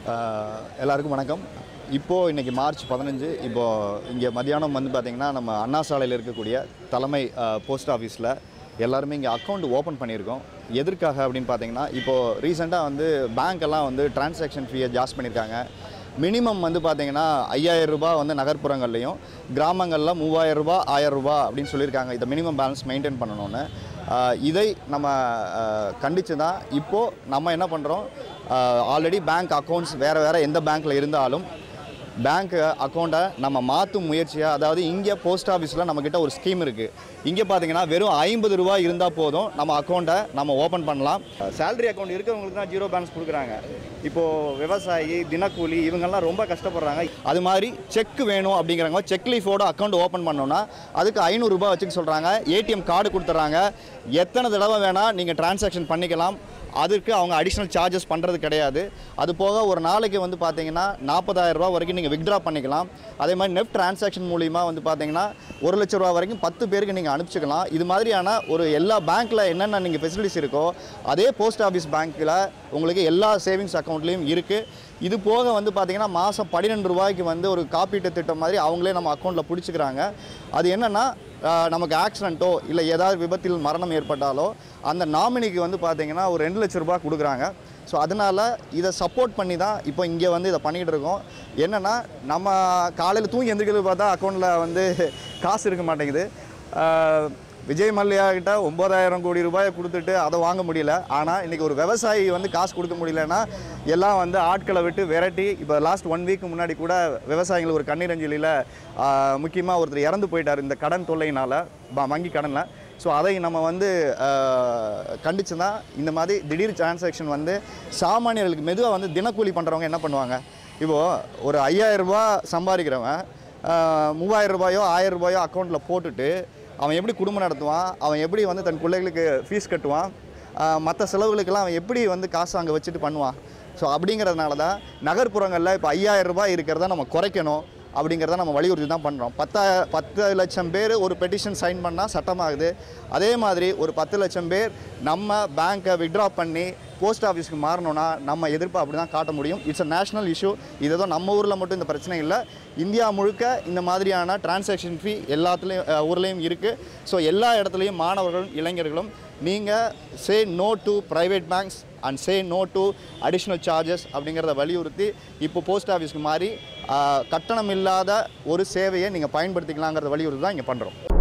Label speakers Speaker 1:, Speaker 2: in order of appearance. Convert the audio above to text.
Speaker 1: ஆஹ் எல்லாருக்கும் வணக்கம் இப்போது இன்றைக்கி மார்ச் பதினஞ்சு இப்போது இங்கே மதியானம் வந்து பார்த்திங்கன்னா நம்ம அண்ணா சாலையில் இருக்கக்கூடிய தலைமை போஸ்ட் ஆஃபீஸில் எல்லாருமே இங்கே அக்கௌண்ட் ஓப்பன் பண்ணியிருக்கோம் எதற்காக அப்படின்னு பார்த்தீங்கன்னா இப்போது ரீசெண்டாக வந்து பேங்க் எல்லாம் வந்து டிரான்சாக்ஷன் ஃபீயை ஜாஸ்தி பண்ணியிருக்காங்க மினிமம் வந்து பார்த்தீங்கன்னா ஐயாயிரம் ரூபாய் வந்து நகர்ப்புறங்கள்லையும் கிராமங்களில் மூவாயிரம் ரூபாய் ஆயிரம் ரூபாய் அப்படின்னு சொல்லியிருக்காங்க இதை மினிமம் பேலன்ஸ் மெயின்டைன் பண்ணணும்னு ஆஹ் இதை நம்ம கண்டித்து தான் இப்போது நம்ம என்ன பண்ணுறோம் ஆல்ரெடி பேங்க் அக்கௌண்ட்ஸ் வேறு வேறு எந்த பேங்க்கில் இருந்தாலும் பேங்க் அக்கௌண்ட்டை நம்ம மாற்றும் முயற்சியாக அதாவது இங்கே போஸ்ட் ஆஃபீஸில் நம்மக்கிட்ட ஒரு ஸ்கீம் இருக்குது இங்கே பார்த்தீங்கன்னா வெறும் ஐம்பது ரூபா இருந்தால் போதும் நம்ம அக்கௌண்ட்டை நம்ம ஓப்பன் பண்ணலாம் சேலரி அக்கௌண்ட் இருக்கிறவங்களுக்கு தான் ஜீரோ பேலன்ஸ் கொடுக்குறாங்க இப்போது விவசாயி தினக்கூலி இவங்கெல்லாம் ரொம்ப கஷ்டப்படுறாங்க அது மாதிரி செக் வேணும் அப்படிங்கிறவங்க செக் லீஃபோட அக்கௌண்ட் ஓப்பன் பண்ணோன்னா அதுக்கு ஐநூறுரூபா வச்சுக்க சொல்கிறாங்க ஏடிஎம் கார்டு கொடுத்துட்றாங்க எத்தனை தடவை வேணால் நீங்கள் டிரான்சாக்ஷன் பண்ணிக்கலாம் அதுக்கு அவங்க அடிஷ்னல் சார்ஜஸ் பண்ணுறது கிடையாது அது போக ஒரு நாளைக்கு வந்து பார்த்தீங்கன்னா 40000 ரூபாய் வரைக்கும் நீங்கள் வித்ட்ரா பண்ணிக்கலாம் அதே மாதிரி நெஃப்ட் டிரான்சாக்ஷன் மூலிமா வந்து பார்த்தீங்கன்னா ஒரு லட்ச ரூபா வரைக்கும் பத்து பேருக்கு நீங்கள் அனுப்பிச்சிக்கலாம் இது மாதிரியான ஒரு எல்லா பேங்க்கில் என்னென்ன நீங்கள் ஃபெசிலிட்டிஸ் இருக்கோ அதே போஸ்ட் ஆஃபீஸ் பேங்க்கில் உங்களுக்கு எல்லா சேவிங்ஸ் அக்கௌண்ட்லேயும் இருக்குது இது போக வந்து பார்த்தீங்கன்னா மாதம் பன்னிரெண்டு ரூபாய்க்கு வந்து ஒரு காப்பீட்டு திட்டம் மாதிரி அவங்களே நம்ம அக்கௌண்ட்டில் பிடிச்சிக்கிறாங்க அது என்னென்னா ஆஹ் நமக்கு ஆக்சிடென்ட்டோ இல்லை ஏதாவது விபத்தில் மரணம் ஏற்பட்டாலோ அந்த நாமினிக்கு வந்து பார்த்தீங்கன்னா ஒரு ரெண்டு லட்ச ரூபாய் கொடுக்குறாங்க ஸோ அதனால் இதை சப்போர்ட் பண்ணி தான் இப்போ இங்கே வந்து இதை பண்ணிக்கிட்டு இருக்கோம் என்னென்னா நம்ம காலையில் தூங்கி எந்திரிக்கிறது பார்த்தா அக்கௌண்ட்டில் வந்து காசு இருக்க மாட்டேங்குது ஆஹ் விஜய் மல்லையா கிட்ட ஒம்பதாயிரம் கோடி ரூபாயை கொடுத்துட்டு அதை வாங்க முடியல ஆனால் இன்றைக்கி ஒரு விவசாயி வந்து காசு கொடுக்க முடியலன்னா எல்லாம் வந்து ஆட்களை விட்டு விரட்டி இப்போ லாஸ்ட் ஒன் வீக் முன்னாடி கூட விவசாயிகள் ஒரு கண்ணீரஞ்சலியில் முக்கியமாக ஒருத்தர் இறந்து போயிட்டார் இந்த கடன் தொல்லையினால் வங்கி கடனில் ஸோ அதை நம்ம வந்து கண்டிச்சு தான் இந்த மாதிரி திடீர் டிரான்சாக்ஷன் வந்து சாமானியர்களுக்கு மெதுவாக வந்து தினக்கூலி பண்ணுறவங்க என்ன பண்ணுவாங்க இப்போது ஒரு ஐயாயிரம் ரூபாய் சம்பாதிக்கிறவன் ஆஹ் மூவாயிரம் ரூபாயோ ஆயிரம் ரூபாயோ அக்கௌண்ட்டில் போட்டுட்டு அவன் எப்படி குடும்பம் நடத்துவான் அவன் எப்படி வந்து தன் பிள்ளைகளுக்கு ஃபீஸ் கட்டுவான் மற்ற செலவுகளுக்கெல்லாம் அவன் எப்படி வந்து காசு அங்கே வச்சுட்டு பண்ணுவான் ஸோ அப்படிங்கிறதுனால தான் நகர்ப்புறங்களில் இப்போ ஐயாயிரம் ரூபாய் இருக்கிறத நம்ம குறைக்கணும் அப்படிங்கிறத நம்ம வலியுறுத்தி தான் பண்ணுறோம் பத்தா பத்து லட்சம் பேர் ஒரு பெட்டிஷன் சைன் பண்ணால் சட்டமாகுது அதே மாதிரி ஒரு பத்து லட்சம் பேர் நம்ம பேங்க்கை வித்ட்ரா பண்ணி போஸ்ட் ஆஃபீஸ்க்கு மாறணும்னா நம்ம எதிர்ப்பு அப்படி தான் காட்ட முடியும் இட்ஸ் அ நேஷனல் இஷ்யூ இது ஏதோ நம்ம ஊரில் மட்டும் இந்த பிரச்சனை இல்லை இந்தியா முழுக்க இந்த மாதிரியான டிரான்சாக்ஷன் ஃபீ எல்லாத்துலேயும் அஹ், ஊர்லேயும் இருக்குது ஸோ எல்லா இடத்துலையும் மாணவர்களும் இளைஞர்களும் நீங்கள் say no to private banks and say no to additional charges அப்படிங்கிறத வலியுறுத்தி இப்போ போஸ்ட் ஆஃபீஸ்க்கு மாறி ஆஹ், கட்டணம் இல்லாத ஒரு சேவையை நீங்கள் பயன்படுத்திக்கலாங்கிறத வலியுறுத்தி தான் இங்கே பண்ணுறோம்